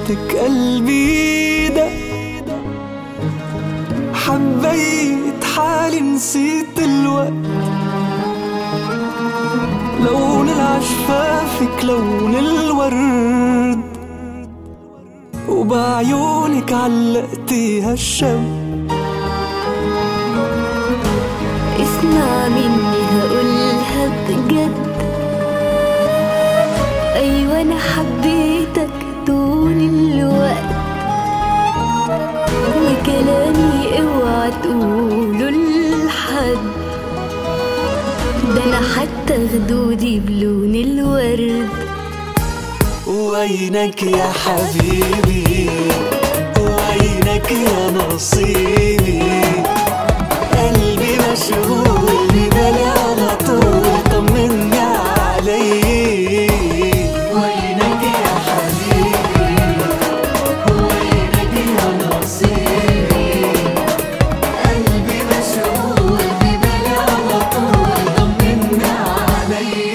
لك قلبي ده حبيت حالي نسيت الوقت لون العشفافك لون الورد وبعيونك علقتي هالشوق اسمع مني هقولها بجد ايوه انا حبيتك طول الوقت وكلامي اوعى تقوله لحد ده انا حتى خدودي بلون الورد وينك يا حبيبي وينك يا نصيبي قلبي مشغول ببالي على طول طمني علي وينك يا حبيبي وينك يا نصيبي قلبي مشغول ببالي على طول طمني علي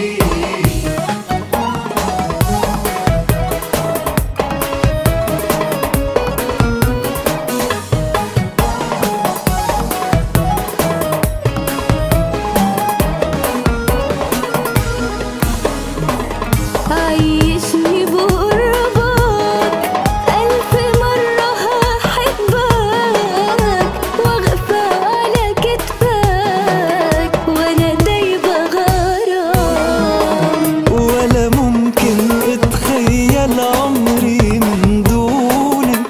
عيشني بقربك ألف مرة هحبك واغفى على كتفك وأنا دايبة غرام ولا ممكن اتخيل عمري من دونك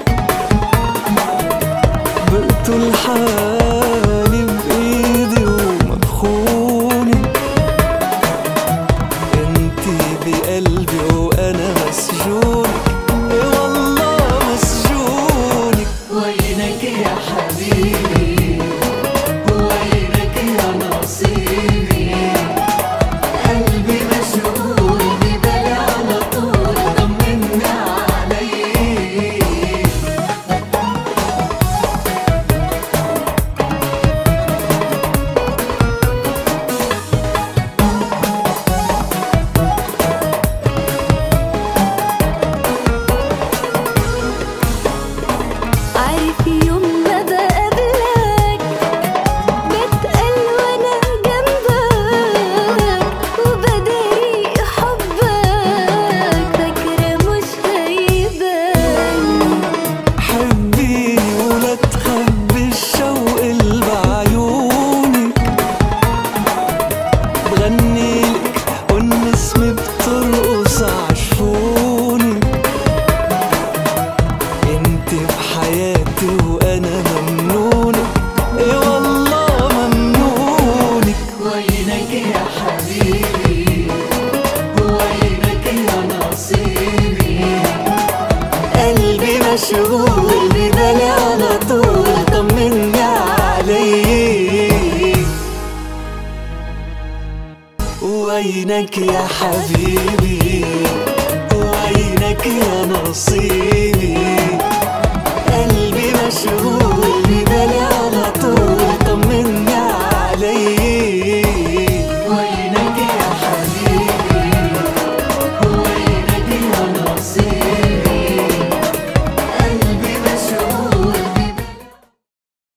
بقتل حالي بايدي ومخونك انتي بقلبي وانا مسجونك إيه والله مسجونك وينك يا حبيبي وينك يا نصيبي قلبي مشغول ببالي على طول طمني علي عارف يوم ما بقابلك بتقل وانا جنبك وبداري حبك فاكرة مش هيبان حبيني ولا تخبي الشوق اللي بعيونك بغنيلك والنسمة بترقص عشفونك انت بحياتي وانا ممنونك ايه والله ممنونك وينك يا حبيبي وينك يا نصيبي قلبي مشغول ببالي على طول طمني علي وينك يا حبيبي وينك يا نصيبي